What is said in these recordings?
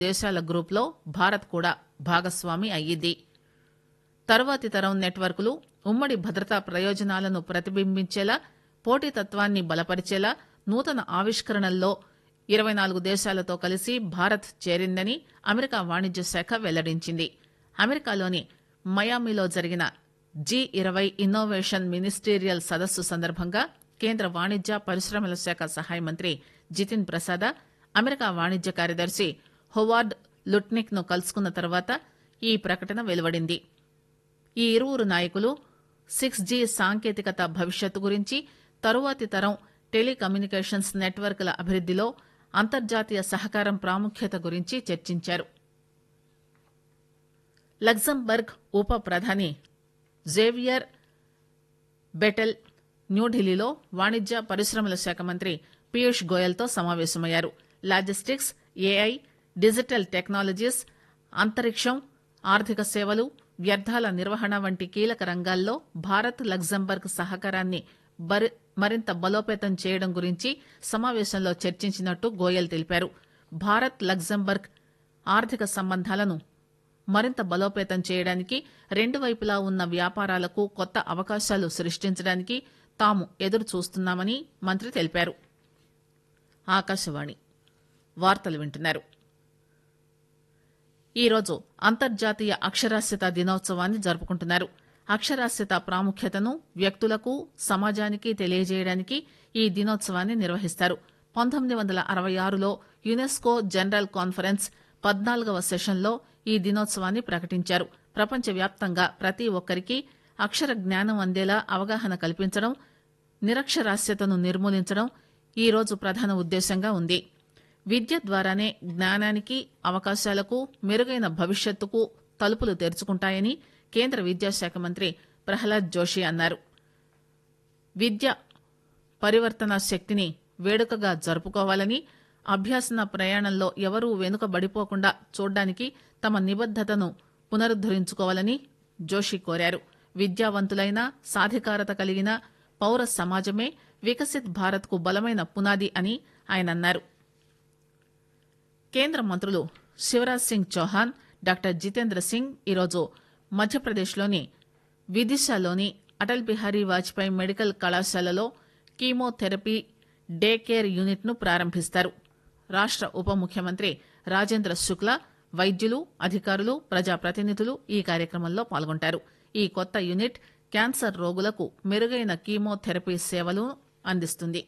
దేశాల గ్రూప్లో భారత్ కూడా భాగస్వామి అయ్యింది తరువాతి తరం నెట్వర్క్లు ఉమ్మడి భద్రతా ప్రయోజనాలను ప్రతిబింబించేలా పోటీతత్వాన్ని బలపరిచేలా నూతన ఆవిష్కరణల్లో ఇరవై నాలుగు దేశాలతో కలిసి భారత్ చేరిందని అమెరికా వాణిజ్య శాఖ వెల్లడించింది అమెరికాలోని మయామిలో జరిగిన జీ ఇరవై ఇన్నోవేషన్ మినిస్టీరియల్ సదస్సు సందర్భంగా కేంద్ర వాణిజ్య పరిశ్రమల శాఖ సహాయ మంత్రి జితిన్ ప్రసాద అమెరికా వాణిజ్య కార్యదర్శి హోవార్డ్ లుట్నిక్ ను కలుసుకున్న తర్వాత ఈ ప్రకటన వెలువడింది ఈ ఇరువురు నాయకులు సిక్స్ జీ సాంకేతికత భవిష్యత్తు గురించి తరువాతి తరం టెలికమ్యూనికేషన్స్ నెట్వర్క్ల అభివృద్దిలో అంతర్జాతీయ సహకారం ప్రాముఖ్యత గురించి చర్చించారు లగ్జంబర్గ్ ఉప ప్రధాని జేవియర్ బెటెల్ న్యూఢిల్లీలో వాణిజ్య పరిశ్రమల శాఖ మంత్రి పీయూష్ గోయల్తో సమావేశమయ్యారు లాజిస్టిక్స్ ఏఐ డిజిటల్ టెక్నాలజీస్ అంతరిక్షం ఆర్థిక సేవలు వ్యర్థాల నిర్వహణ వంటి కీలక రంగాల్లో భారత్ లగ్జంబర్గ్ సహకారాన్ని బరి- మరింత బలోపేతం చేయడం గురించి సమావేశంలో చర్చించినట్టు గోయల్ తెలిపారు భారత్ లగ్జంబర్గ్ ఆర్థిక సంబంధాలను మరింత బలోపేతం చేయడానికి రెండు వైపులా ఉన్న వ్యాపారాలకు కొత్త అవకాశాలు సృష్టించడానికి తాము ఎదురు చూస్తున్నామని మంత్రి తెలిపారు ఆకాశవాణి వార్తలు వింటున్నారు ఈరోజు అంతర్జాతీయ అక్షరాస్యత దినోత్సవాన్ని జరుపుకుంటున్నారు అక్షరాస్యత ప్రాముఖ్యతను వ్యక్తులకు సమాజానికి తెలియజేయడానికి ఈ దినోత్సవాన్ని నిర్వహిస్తారు పంతొమ్మిది వందల అరవై ఆరులో యునెస్కో జనరల్ కాన్ఫరెన్స్ పద్నాలుగవ సెషన్లో ఈ దినోత్సవాన్ని ప్రకటించారు ప్రపంచవ్యాప్తంగా ప్రతి ఒక్కరికి అక్షర జ్ఞానం అందేలా అవగాహన కల్పించడం నిరక్షరాస్యతను నిర్మూలించడం ఈ రోజు ప్రధాన ఉద్దేశంగా ఉంది విద్య ద్వారానే జ్ఞానానికి అవకాశాలకు మెరుగైన భవిష్యత్తుకు తలుపులు తెరుచుకుంటాయని కేంద్ర విద్యాశాఖ మంత్రి ప్రహ్లాద్ జోషి అన్నారు విద్య పరివర్తన శక్తిని వేడుకగా జరుపుకోవాలని అభ్యాసన ప్రయాణంలో ఎవరూ వెనుకబడిపోకుండా చూడ్డానికి తమ నిబద్దతను పునరుద్దరించుకోవాలని జోషి కోరారు విద్యావంతులైన సాధికారత కలిగిన పౌర సమాజమే వికసిత్ భారత్ కు బలమైన పునాది అని ఆయన అన్నారు కేంద్ర మంత్రులు శివరాజ్ సింగ్ చౌహాన్ డాక్టర్ జితేంద్ర సింగ్ ఈరోజు మధ్యప్రదేశ్లోని విదిశాలోని అటల్ బిహారీ వాజ్పేయి మెడికల్ కళాశాలలో కీమోథెరపీ డే కేర్ యూనిట్ ను ప్రారంభిస్తారు రాష్ట ఉప ముఖ్యమంత్రి రాజేంద్ర శుక్లా వైద్యులు అధికారులు ప్రజాప్రతినిధులు ఈ కార్యక్రమంలో పాల్గొంటారు ఈ కొత్త యూనిట్ క్యాన్సర్ రోగులకు మెరుగైన కీమోథెరపీ సేవలు అందిస్తుంది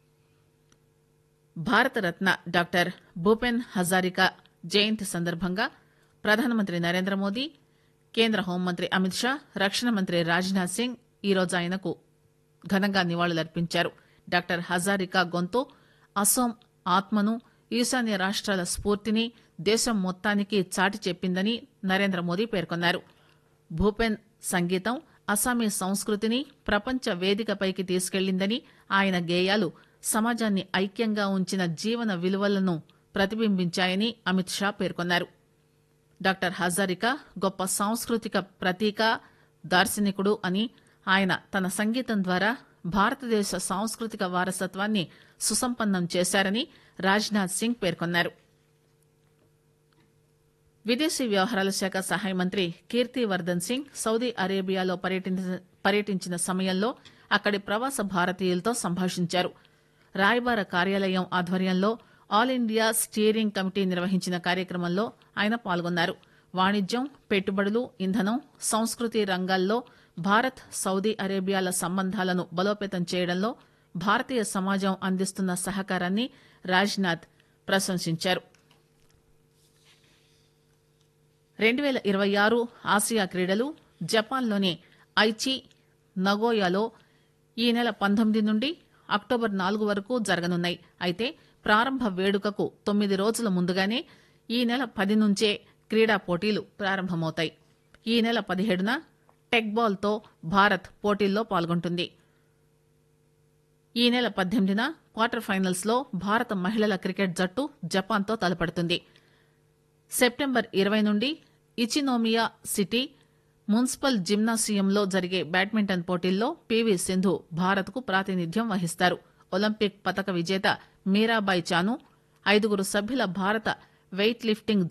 భారతరత్న డాక్టర్ భూపెన్ హజారికా జయంతి సందర్భంగా ప్రధానమంత్రి నరేంద్ర మోదీ కేంద్ర హోంమంత్రి అమిత్ షా రక్షణ మంత్రి రాజ్నాథ్ సింగ్ ఈరోజు ఆయనకు ఘనంగా నివాళులర్పించారు డాక్టర్ హజారికా గొంతు అసోం ఆత్మను ఈశాన్య రాష్ట్రాల స్ఫూర్తిని దేశం మొత్తానికి చాటి చెప్పిందని నరేంద్ర మోదీ పేర్కొన్నారు భూపెన్ సంగీతం అస్సామీ సంస్కృతిని ప్రపంచ వేదికపైకి తీసుకెళ్లిందని ఆయన గేయాలు సమాజాన్ని ఐక్యంగా ఉంచిన జీవన విలువలను ప్రతిబింబించాయని అమిత్ షా పేర్కొన్నారు డాక్టర్ హజారికా గొప్ప సాంస్కృతిక ప్రతీక దార్శనికుడు అని ఆయన తన సంగీతం ద్వారా భారతదేశ సాంస్కృతిక వారసత్వాన్ని సుసంపన్నం చేశారని రాజ్నాథ్ సింగ్ పేర్కొన్నారు విదేశీ వ్యవహారాల శాఖ సహాయ మంత్రి కీర్తివర్దన్ సింగ్ సౌదీ అరేబియాలో పర్యటించిన పర్యటించిన సమయంలో అక్కడి ప్రవాస భారతీయులతో సంభాషించారు రాయబార కార్యాలయం ఆధ్వర్యంలో ఆల్ ఇండియా స్టీరింగ్ కమిటీ నిర్వహించిన కార్యక్రమంలో ఆయన పాల్గొన్నారు వాణిజ్యం పెట్టుబడులు ఇంధనం సంస్కృతి రంగాల్లో భారత్ సౌదీ అరేబియాల సంబంధాలను బలోపేతం చేయడంలో భారతీయ సమాజం అందిస్తున్న సహకారాన్ని రాజ్నాథ్ ప్రశంసించారు రెండు వేల ఇరవై ఆరు ఆసియా క్రీడలు జపాన్లోని ఐచి నగోయాలో ఈ నెల పంతొమ్మిది నుండి అక్టోబర్ నాలుగు వరకు జరగనున్నాయి అయితే ప్రారంభ వేడుకకు తొమ్మిది రోజుల ముందుగానే ఈ నెల పది నుంచే క్రీడా పోటీలు ప్రారంభమవుతాయి ఈ నెల పదిహేడున టెక్ బాల్తో భారత్ పోటీల్లో పాల్గొంటుంది ఈ నెల పద్దెనిమిదిన క్వార్టర్ ఫైనల్స్ లో భారత మహిళల క్రికెట్ జట్టు జపాన్తో తలపడుతుంది సెప్టెంబర్ ఇరవై నుండి ఇచినోమియా సిటీ మున్సిపల్ జిమ్నాసియంలో జరిగే బ్యాడ్మింటన్ పోటీల్లో పీవీ సింధు భారత్కు ప్రాతినిధ్యం వహిస్తారు ఒలింపిక్ పతక విజేత మీరాబాయ్ చాను ఐదుగురు సభ్యుల భారత వెయిట్ లిఫ్టింగ్